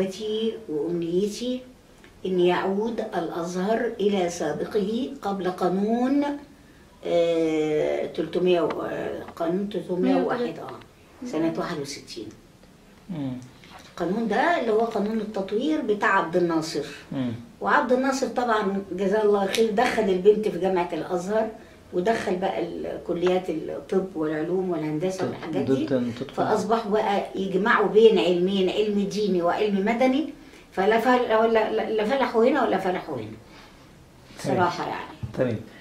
رغبتي وأمنيتي أن يعود الأزهر إلى سابقه قبل قانون آه، 300 و- آه، قانون 301 اه سنة 61 مم. القانون ده اللي هو قانون التطوير بتاع عبد الناصر مم. وعبد الناصر طبعا جزاه الله خير دخل البنت في جامعة الأزهر ودخل بقى الكليات الطب والعلوم والهندسة والحاجات دي ضد أن تدخل فأصبحوا بقى يجمعوا بين علمين علم ديني وعلم مدني فلا فل- ولا لا فلحوا هنا ولا فلحوا هنا صراحة يعني تمام